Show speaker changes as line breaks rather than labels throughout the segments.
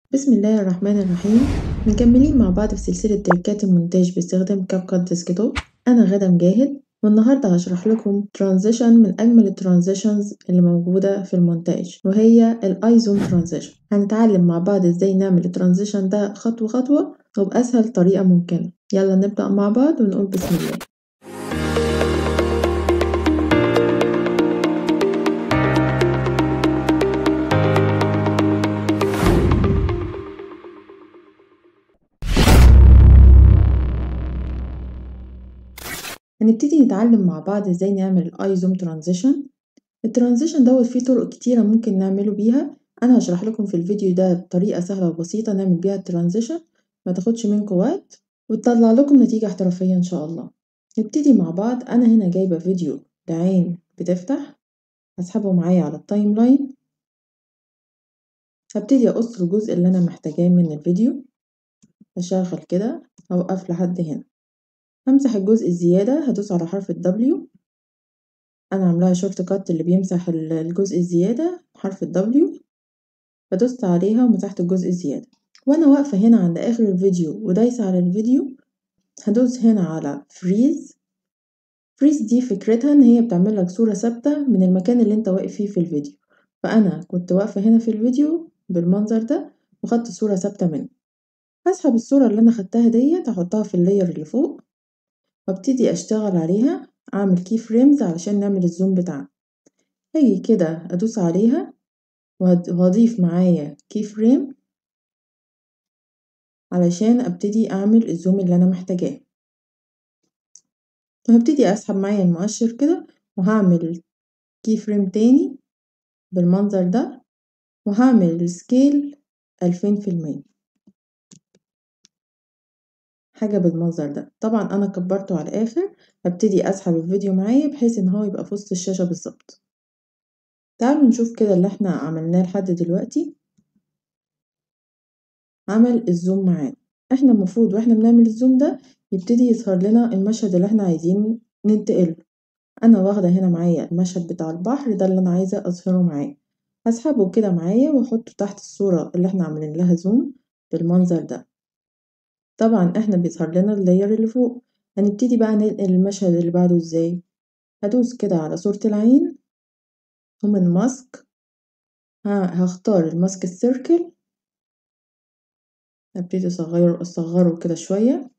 بسم الله الرحمن الرحيم مكملين مع بعض في سلسلة تريكات المونتاج باستخدام كاب كات ديسكتوب أنا غادة مجاهد والنهاردة هشرح لكم ترانزيشن من أجمل الترانزيشنز اللي موجودة في المونتاج وهي الايزوم ترانزيشن هنتعلم مع بعض ازاي نعمل الترانزيشن ده خطوة خطوة وبأسهل طريقة ممكنة يلا نبدأ مع بعض ونقول بسم الله هنبتدي نتعلم مع بعض ازاي نعمل الاي زوم ترانزيشن الترانزيشن دوت فيه طرق كتيرة ممكن نعمله بيها انا هشرح لكم في الفيديو ده بطريقة سهلة وبسيطة نعمل بيها الترانزيشن ما تاخدش منكم وقت وتطلع لكم نتيجة احترافية ان شاء الله نبتدي مع بعض انا هنا جايبة فيديو لعين بتفتح هسحبه معايا على التايم لاين هبتدي اقص الجزء اللي انا محتاجاه من الفيديو اشغل كده اوقف لحد هنا همسح الجزء الزيادة هدوس على حرف ال W أنا عاملاها شورت كات اللي بيمسح الجزء الزيادة حرف ال W فدوست عليها ومسحت الجزء الزيادة وأنا واقفة هنا عند آخر الفيديو ودايسة على الفيديو هدوس هنا على فريز فريز دي فكرتها إن هي بتعمل لك صورة ثابتة من المكان اللي أنت واقف فيه في الفيديو فأنا كنت واقفة هنا في الفيديو بالمنظر ده وخدت صورة ثابتة منه هسحب الصورة اللي أنا خدتها ديت أحطها في اللاير اللي فوق وابتدي اشتغل عليها اعمل كي فريمز علشان نعمل الزوم بتاعنا هاجي كده ادوس عليها وهضيف معايا كي فريم علشان ابتدي اعمل الزوم اللي انا محتاجاه وهبتدي اسحب معايا المؤشر كده وهعمل كي فريم تاني بالمنظر ده وهعمل السكيل ألفين في المية حاجة بالمنظر ده طبعا أنا كبرته على الآخر هبتدي أسحب الفيديو معايا بحيث إن هو يبقى في وسط الشاشة بالظبط تعالوا نشوف كده اللي احنا عملناه لحد دلوقتي عمل الزوم معانا احنا المفروض واحنا بنعمل الزوم ده يبتدي يظهر لنا المشهد اللي احنا عايزين ننتقله انا واخدة هنا معايا المشهد بتاع البحر ده اللي انا عايزة اظهره معايا هسحبه كده معايا واحطه تحت الصورة اللي احنا عاملين لها زوم بالمنظر ده طبعا احنا بيظهر لنا اللاير اللي فوق هنبتدي بقى ننقل المشهد اللي بعده ازاي هدوس كده على صورة العين ومن ماسك هختار الماسك السيركل هبتدي اصغره اصغره كده شوية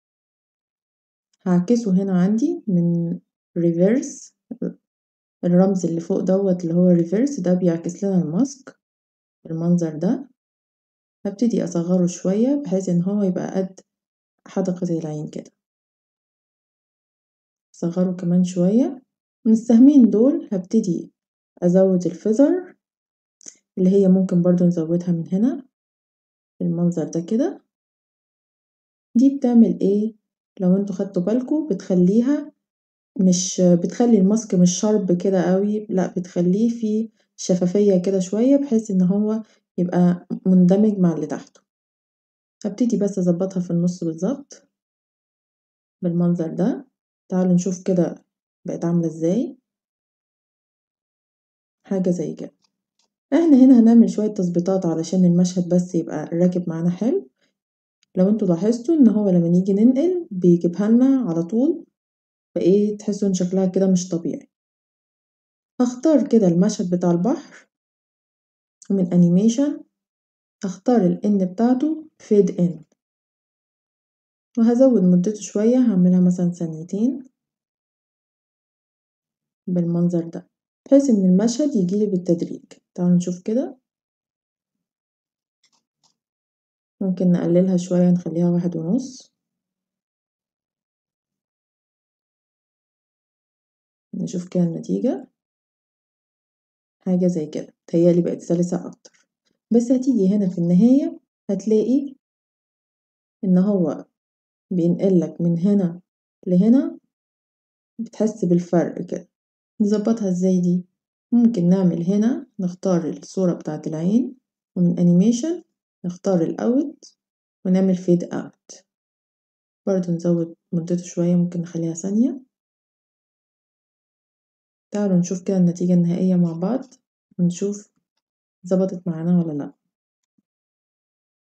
هعكسه هنا عندي من ريفيرس الرمز اللي فوق دوت اللي هو ريفيرس ده بيعكس لنا الماسك بالمنظر ده هبتدي أصغره شوية بحيث إن هو يبقى قد حدقة العين كده أصغره كمان شوية من السهمين دول هبتدي أزود الفيزر اللي هي ممكن برضو نزودها من هنا بالمنظر ده كده دي بتعمل ايه لو انتوا خدتوا بالكوا بتخليها مش بتخلي الماسك مش شارب كده قوي لا بتخليه فيه شفافية كده شوية بحيث ان هو يبقى مندمج مع اللي تحته هبتدي بس اظبطها في النص بالظبط بالمنظر ده تعالوا نشوف كده بقت عاملة ازاي حاجة زي كده احنا هنا هنعمل شوية تظبيطات علشان المشهد بس يبقى راكب معانا حلو لو انتوا لاحظتوا ان هو لما نيجي ننقل بيجيبها لنا على طول فايه تحسوا ان شكلها كده مش طبيعي هختار كده المشهد بتاع البحر ومن انيميشن هختار الان بتاعته فيد ان وهزود مدته شوية هعملها مثلا ثانيتين بالمنظر ده بحيث ان المشهد يجيلي بالتدريج تعالوا نشوف كده ممكن نقللها شوية نخليها واحد ونص نشوف كده النتيجة حاجة زي كده تهيألي بقت سلسة أكتر بس هتيجي هنا في النهاية هتلاقي إن هو بينقلك من هنا لهنا بتحس بالفرق كده نظبطها ازاي دي ممكن نعمل هنا نختار الصورة بتاعة العين ومن انيميشن نختار الاوت ونعمل فيد اوت برضو نزود مدته شوية ممكن نخليها ثانية تعالوا نشوف كده النتيجة النهائية مع بعض ونشوف ظبطت معانا ولا لأ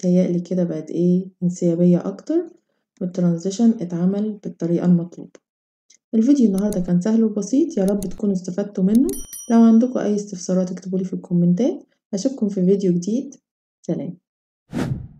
متهيألي كده بقت إيه انسيابية أكتر والترانزيشن اتعمل بالطريقة المطلوبة الفيديو النهاردة كان سهل وبسيط يا رب تكونوا استفدتوا منه لو عندكم أي استفسارات اكتبولي في الكومنتات أشوفكم في فيديو جديد سلام